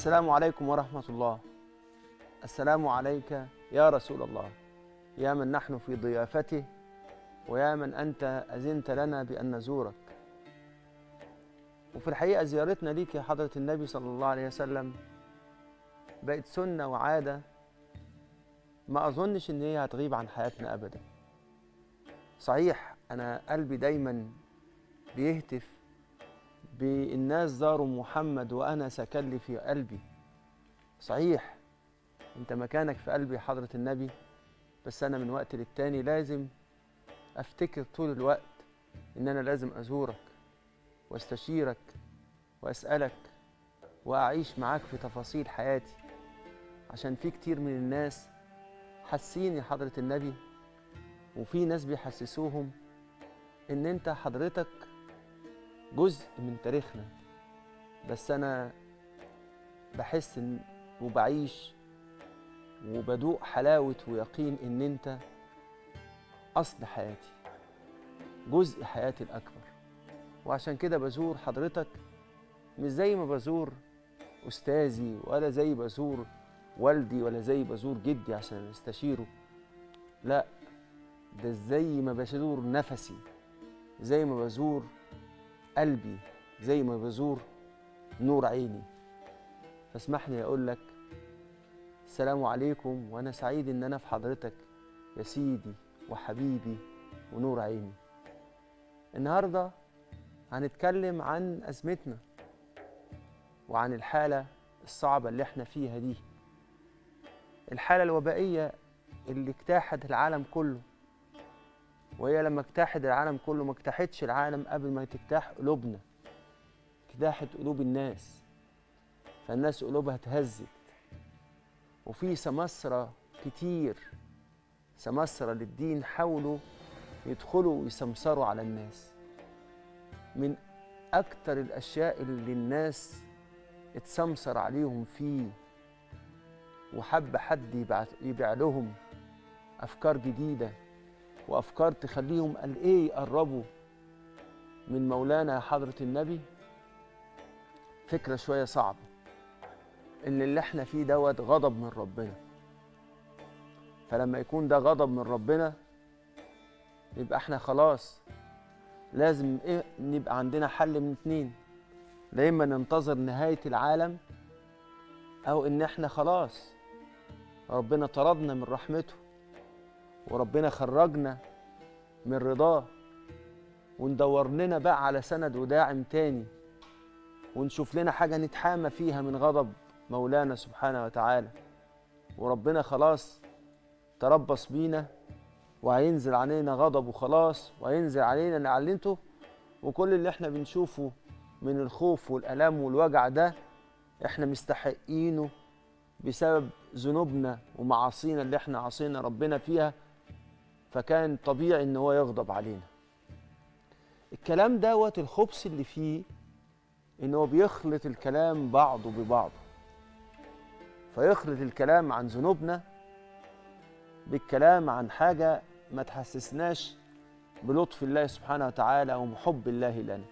السلام عليكم ورحمة الله السلام عليك يا رسول الله يا من نحن في ضيافته ويا من أنت أذنت لنا بأن نزورك وفي الحقيقة زيارتنا ليك يا حضرة النبي صلى الله عليه وسلم بقت سنة وعادة ما أظنش إن هي هتغيب عن حياتنا أبدا صحيح أنا قلبي دايما بيهتف بالناس زاروا محمد وأنا سكن لي في قلبي صحيح أنت مكانك في قلبي يا حضرة النبي بس أنا من وقت للتاني لازم أفتكر طول الوقت إن أنا لازم أزورك واستشيرك وأسألك وأعيش معاك في تفاصيل حياتي عشان في كتير من الناس حاسين يا حضرة النبي وفي ناس بيحسسوهم إن أنت حضرتك جزء من تاريخنا بس أنا بحس إن وبعيش وبدوق حلاوة ويقين إن أنت أصل حياتي جزء حياتي الأكبر وعشان كده بزور حضرتك مش زي ما بزور أستاذي ولا زي بزور والدي ولا زي بزور جدي عشان استشيره لا ده زي ما بزور نفسي زي ما بزور قلبي زي ما بزور نور عيني فاسمح لي اقول لك السلام عليكم وانا سعيد ان انا في حضرتك يا سيدي وحبيبي ونور عيني النهارده هنتكلم عن ازمتنا وعن الحاله الصعبه اللي احنا فيها دي الحاله الوبائيه اللي اجتاحت العالم كله وهي لما اجتاحت العالم كله ما اجتاحتش العالم قبل ما تجتاح قلوبنا اجتاحت قلوب الناس فالناس قلوبها اتهزت وفي سمسرة كتير سمسرة للدين حاولوا يدخلوا ويسمسروا على الناس من أكتر الأشياء اللي الناس اتسمسر عليهم فيه وحب حد يبع, يبيع لهم أفكار جديدة وأفكار تخليهم قال إيه يقربوا من مولانا حضرة النبي فكرة شوية صعبة إن اللي إحنا فيه دوت غضب من ربنا فلما يكون ده غضب من ربنا يبقى إحنا خلاص لازم إيه نبقى عندنا حل من اتنين لا إما ننتظر نهاية العالم أو إن إحنا خلاص ربنا طردنا من رحمته وربنا خرجنا من رضاه وندور لنا بقى على سند وداعم تاني ونشوف لنا حاجة نتحامى فيها من غضب مولانا سبحانه وتعالى وربنا خلاص تربص بينا وهينزل علينا غضب وخلاص وهينزل علينا اللي علمته وكل اللي احنا بنشوفه من الخوف والألم والوجع ده احنا مستحقينه بسبب ذنوبنا ومعاصينا اللي احنا عصينا ربنا فيها فكان طبيعي ان هو يغضب علينا الكلام دوت الخبث اللي فيه ان هو بيخلط الكلام بعضه ببعضه فيخلط الكلام عن ذنوبنا بالكلام عن حاجه ما تحسسناش بلطف الله سبحانه وتعالى ومحب الله لنا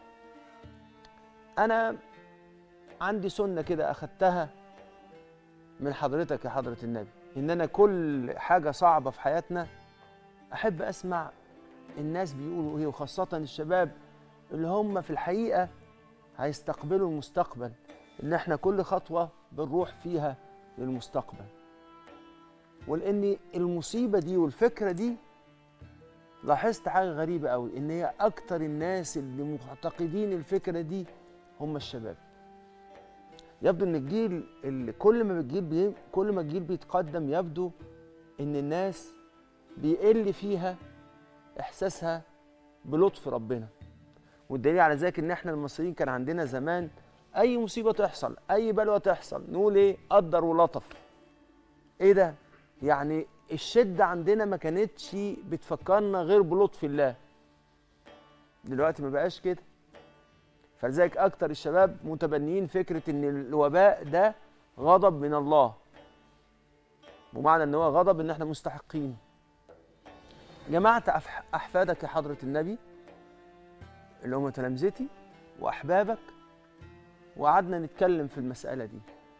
انا عندي سنه كده اخدتها من حضرتك يا حضره النبي ان انا كل حاجه صعبه في حياتنا احب اسمع الناس بيقولوا ايه وخاصه الشباب اللي هم في الحقيقه هيستقبلوا المستقبل ان احنا كل خطوه بنروح فيها للمستقبل ولان المصيبه دي والفكره دي لاحظت حاجه غريبه قوي ان هي اكتر الناس اللي معتقدين الفكره دي هم الشباب يبدو ان الجيل اللي كل ما الجيل بي كل ما الجيل بيتقدم يبدو ان الناس بيقل فيها احساسها بلطف ربنا والدليل على ذلك ان احنا المصريين كان عندنا زمان اي مصيبه تحصل اي بلوه تحصل نقول ايه قدر ولطف ايه ده يعني الشده عندنا ما كانتش بتفكرنا غير بلطف الله دلوقتي ما بقاش كده فلذلك اكتر الشباب متبنيين فكره ان الوباء ده غضب من الله ومعنى ان هو غضب ان احنا مستحقين جمعت احفادك يا حضره النبي اللي هم تلامذتي واحبابك وقعدنا نتكلم في المساله دي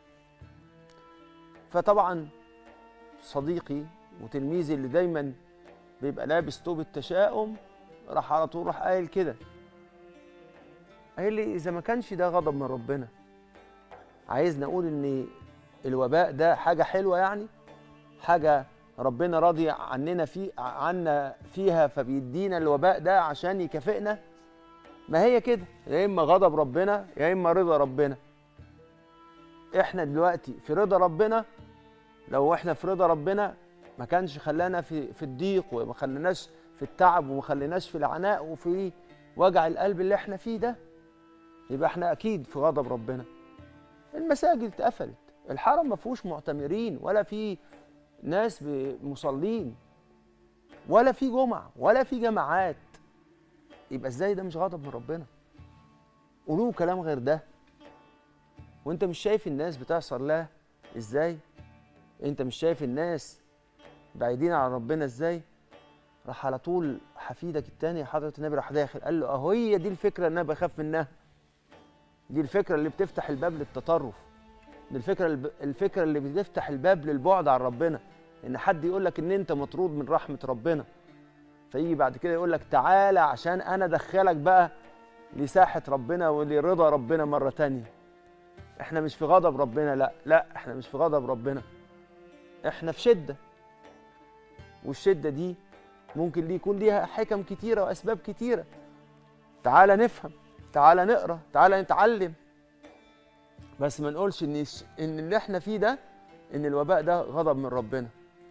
فطبعا صديقي وتلميذي اللي دايما بيبقى لابس توب التشاؤم راح على طول راح قايل كده قايل لي اذا ما كانش ده غضب من ربنا عايزني اقول ان الوباء ده حاجه حلوه يعني حاجه ربنا راضي عننا في عنا فيها فبيدينا الوباء ده عشان يكافئنا ما هي كده يا اما غضب ربنا يا اما رضا ربنا احنا دلوقتي في رضا ربنا لو احنا في رضا ربنا ما كانش خلانا في في الضيق وما خليناش في التعب وما خليناش في العناء وفي وجع القلب اللي احنا فيه ده يبقى احنا اكيد في غضب ربنا المساجد اتقفلت الحرم ما فيهوش معتمرين ولا في ناس مصلين ولا في جمعة ولا في جماعات يبقى ازاي ده مش غضب من ربنا قولوا كلام غير ده وانت مش شايف الناس بتعصر الله ازاي انت مش شايف الناس بعيدين عن ربنا ازاي راح على طول حفيدك التاني حضرة النبي راح داخل قال له اهو هي دي الفكرة اللي انا بخاف منها دي الفكرة اللي بتفتح الباب للتطرف دي الفكرة الفكرة اللي بتفتح الباب للبعد عن ربنا ان حد يقول لك ان انت مطرود من رحمة ربنا فيجي بعد كده يقول لك تعالى عشان انا ادخلك بقى لساحة ربنا ولرضا ربنا مرة تانية احنا مش في غضب ربنا لا لا احنا مش في غضب ربنا احنا في شدة والشدة دي ممكن ليه يكون ليها حكم كتيرة وأسباب كتيرة تعالى نفهم تعالى نقرأ تعالى نتعلم بس ما نقولش ان ان اللي احنا فيه ده ان الوباء ده غضب من ربنا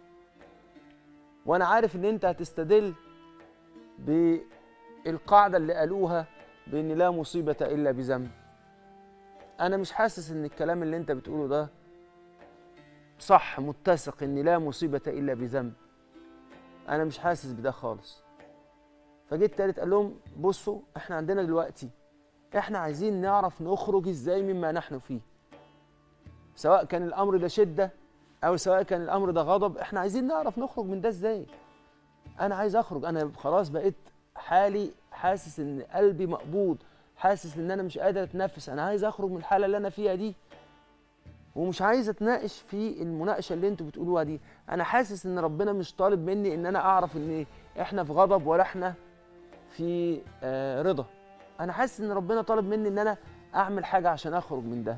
وانا عارف ان انت هتستدل بالقاعده اللي قالوها بان لا مصيبه الا بذنب انا مش حاسس ان الكلام اللي انت بتقوله ده صح متسق ان لا مصيبه الا بذنب انا مش حاسس بده خالص فجيت تالت قال لهم بصوا احنا عندنا دلوقتي احنا عايزين نعرف نخرج ازاي مما نحن فيه سواء كان الامر ده شده او سواء كان الامر ده غضب احنا عايزين نعرف نخرج من ده ازاي انا عايز اخرج انا خلاص بقيت حالي حاسس ان قلبي مقبوض حاسس ان انا مش قادر اتنفس انا عايز اخرج من الحاله اللي انا فيها دي ومش عايز اتناقش في المناقشه اللي انتوا بتقولوها دي انا حاسس ان ربنا مش طالب مني ان انا اعرف ان احنا في غضب ولا احنا في آه رضا انا حاسس ان ربنا طالب مني ان انا اعمل حاجه عشان اخرج من ده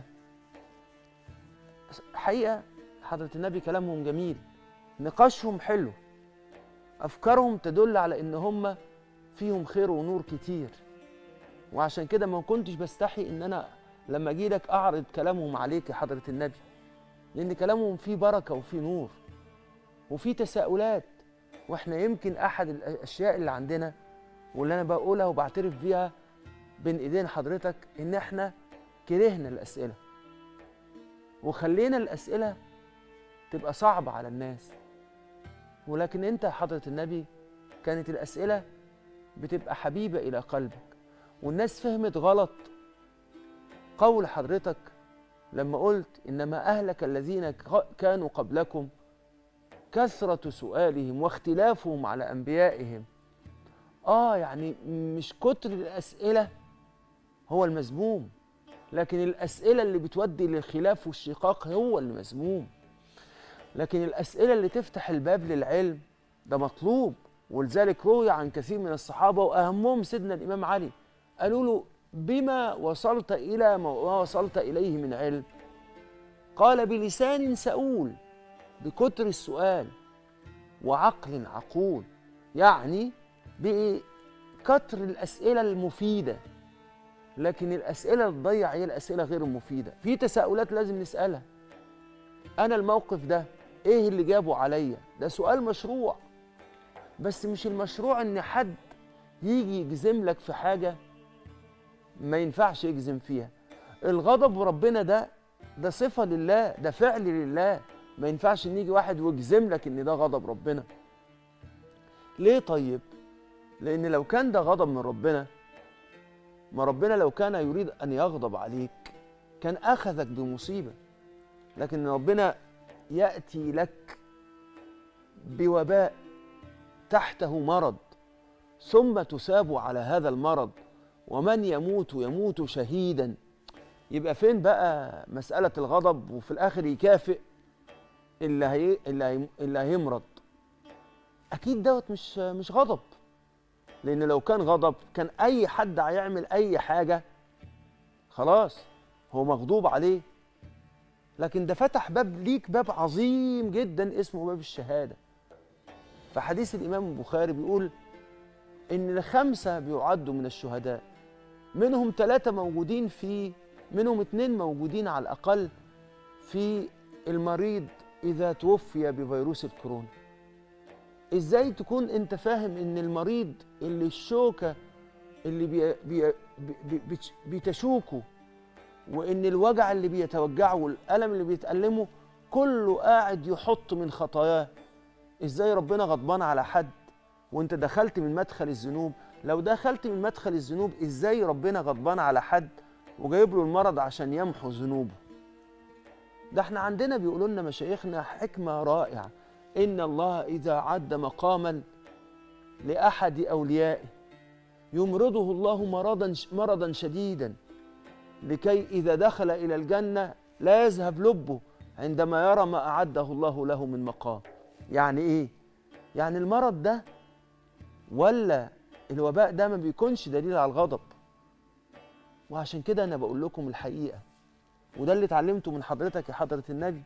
حقيقه حضره النبي كلامهم جميل نقاشهم حلو افكارهم تدل على ان هم فيهم خير ونور كتير وعشان كده ما كنتش بستحي ان انا لما اجي لك اعرض كلامهم عليك يا حضره النبي لان كلامهم فيه بركه وفيه نور وفيه تساؤلات واحنا يمكن احد الاشياء اللي عندنا واللي انا بقولها وبعترف بيها بين ايدين حضرتك ان احنا كرهنا الاسئله وخلينا الاسئله تبقى صعبه على الناس ولكن انت حضره النبي كانت الاسئله بتبقى حبيبه الى قلبك والناس فهمت غلط قول حضرتك لما قلت انما اهلك الذين كانوا قبلكم كثره سؤالهم واختلافهم على انبيائهم اه يعني مش كتر الاسئله هو المذموم لكن الاسئله اللي بتودي للخلاف والشقاق هو المذموم لكن الاسئله اللي تفتح الباب للعلم ده مطلوب ولذلك روي عن كثير من الصحابه واهمهم سيدنا الامام علي قالوا له بما وصلت الى ما وصلت اليه من علم قال بلسان سؤول بكتر السؤال وعقل عقول يعني بكتر الاسئله المفيده لكن الاسئله اللي تضيع هي الاسئله غير المفيده في تساؤلات لازم نسالها انا الموقف ده ايه اللي جابه عليا ده سؤال مشروع بس مش المشروع ان حد يجي يجزم لك في حاجه ما ينفعش يجزم فيها الغضب ربنا ده ده صفه لله ده فعل لله ما ينفعش ان يجي واحد ويجزم لك ان ده غضب ربنا ليه طيب لان لو كان ده غضب من ربنا ما ربنا لو كان يريد ان يغضب عليك كان اخذك بمصيبه لكن ربنا ياتي لك بوباء تحته مرض ثم تساب على هذا المرض ومن يموت يموت شهيدا يبقى فين بقى مساله الغضب وفي الاخر يكافئ اللي هي اللي, هي اللي هيمرض اكيد دوت مش مش غضب لان لو كان غضب كان اي حد هيعمل اي حاجه خلاص هو مغضوب عليه لكن ده فتح باب ليك باب عظيم جدا اسمه باب الشهاده فحديث الامام البخاري بيقول ان الخمسه بيعدوا من الشهداء منهم ثلاثه موجودين في منهم اثنين موجودين على الاقل في المريض اذا توفي بفيروس الكورونا ازاي تكون انت فاهم ان المريض اللي الشوكه اللي بي بي بي بي بتشوكه وان الوجع اللي بيتوجعه والالم اللي بيتألمه كله قاعد يحط من خطاياه ازاي ربنا غضبان على حد وانت دخلت من مدخل الذنوب لو دخلت من مدخل الذنوب ازاي ربنا غضبان على حد وجايب له المرض عشان يمحو ذنوبه ده احنا عندنا بيقولوا لنا مشايخنا حكمه رائعه ان الله اذا عد مقاما لاحد اوليائه يمرضه الله مرضا مرضا شديدا لكي اذا دخل الى الجنه لا يذهب لبه عندما يرى ما اعده الله له من مقام يعني ايه يعني المرض ده ولا الوباء ده ما بيكونش دليل على الغضب وعشان كده انا بقول لكم الحقيقه وده اللي اتعلمته من حضرتك يا حضره النبي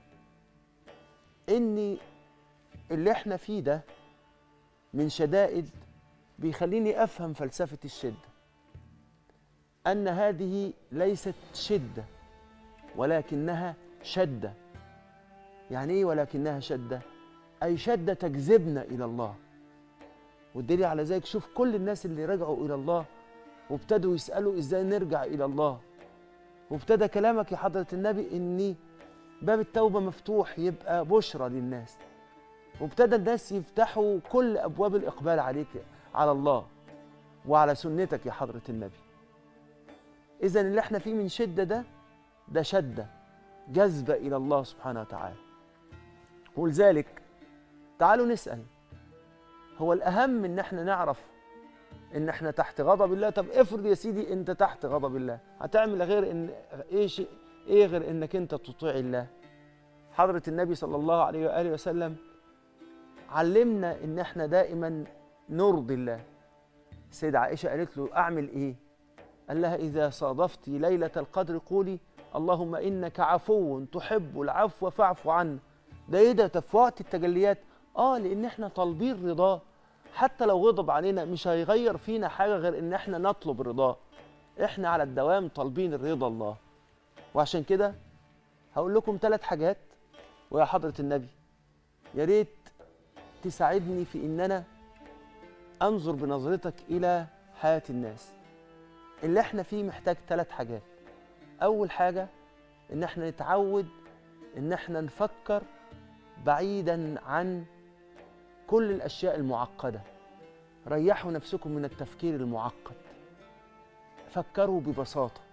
ان اللي احنا فيه ده من شدائد بيخليني افهم فلسفه الشده ان هذه ليست شده ولكنها شده يعني ايه ولكنها شده اي شده تجذبنا الى الله والدليل على ذلك شوف كل الناس اللي رجعوا الى الله وابتدوا يسالوا ازاي نرجع الى الله وابتدى كلامك يا حضره النبي ان باب التوبه مفتوح يبقى بشرى للناس وابتدى الناس يفتحوا كل ابواب الاقبال عليك على الله وعلى سنتك يا حضره النبي اذا اللي احنا فيه من شده ده ده شده جذب الى الله سبحانه وتعالى ولذلك تعالوا نسال هو الاهم ان احنا نعرف ان احنا تحت غضب الله طب افرض يا سيدي انت تحت غضب الله هتعمل غير ان ايه شيء ايه غير انك انت تطيع الله حضره النبي صلى الله عليه واله وسلم علمنا ان احنا دائما نرضي الله السيدة عائشة قالت له اعمل ايه قال لها اذا صادفت ليلة القدر قولي اللهم انك عفو تحب العفو فاعف عنا ده ايه ده في وقت التجليات اه لان احنا طالبين رضاه حتى لو غضب علينا مش هيغير فينا حاجه غير ان احنا نطلب رضاه احنا على الدوام طالبين رضا الله وعشان كده هقول لكم ثلاث حاجات ويا حضره النبي يا ريت تساعدني في ان انا انظر بنظرتك الى حياه الناس اللي احنا فيه محتاج ثلاث حاجات اول حاجه ان احنا نتعود ان احنا نفكر بعيدا عن كل الاشياء المعقده ريحوا نفسكم من التفكير المعقد فكروا ببساطه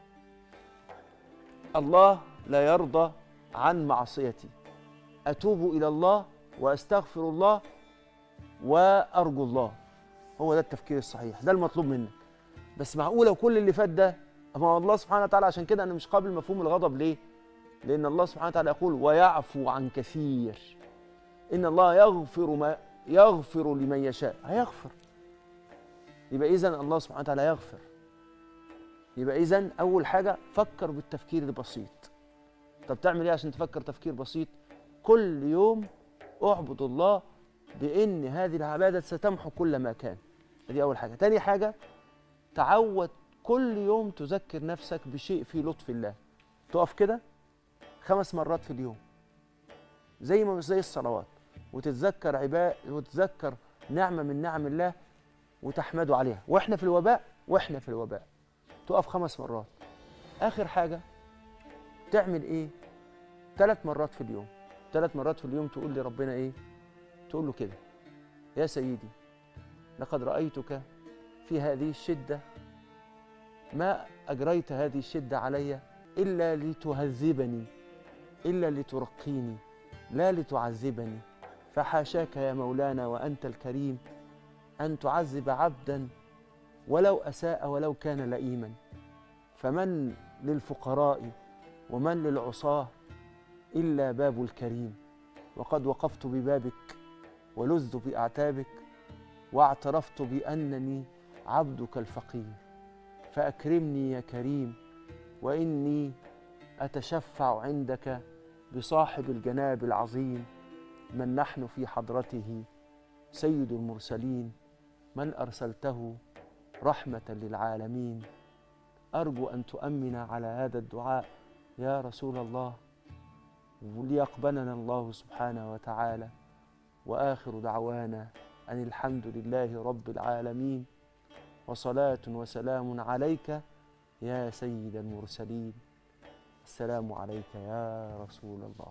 الله لا يرضى عن معصيتي اتوب الى الله واستغفر الله وارجو الله هو ده التفكير الصحيح ده المطلوب منك بس معقوله وكل اللي فات ده اما الله سبحانه وتعالى عشان كده انا مش قابل مفهوم الغضب ليه لان الله سبحانه وتعالى يقول ويعفو عن كثير ان الله يغفر ما يغفر لمن يشاء هيغفر يبقى اذا الله سبحانه وتعالى يغفر يبقى اذا اول حاجه فكر بالتفكير البسيط طب تعمل ايه عشان تفكر تفكير بسيط كل يوم اعبد الله بان هذه العباده ستمحو كل ما كان دي اول حاجه تاني حاجه تعود كل يوم تذكر نفسك بشيء في لطف الله تقف كده خمس مرات في اليوم زي ما زي الصلوات وتتذكر عباء وتتذكر نعمه من نعم الله وتحمده عليها واحنا في الوباء واحنا في الوباء تقف خمس مرات اخر حاجه تعمل ايه ثلاث مرات في اليوم ثلاث مرات في اليوم تقول لربنا ايه تقول له كده يا سيدي لقد رايتك في هذه الشده ما اجريت هذه الشده علي الا لتهذبني الا لترقيني لا لتعذبني فحاشاك يا مولانا وانت الكريم ان تعذب عبدا ولو اساء ولو كان لئيما فمن للفقراء ومن للعصاه الا باب الكريم وقد وقفت ببابك ولذت بأعتابك واعترفت بأنني عبدك الفقير فأكرمني يا كريم وإني أتشفع عندك بصاحب الجناب العظيم من نحن في حضرته سيد المرسلين من أرسلته رحمة للعالمين أرجو أن تؤمن على هذا الدعاء يا رسول الله ليقبلنا الله سبحانه وتعالى وآخر دعوانا أن الحمد لله رب العالمين وصلاة وسلام عليك يا سيد المرسلين السلام عليك يا رسول الله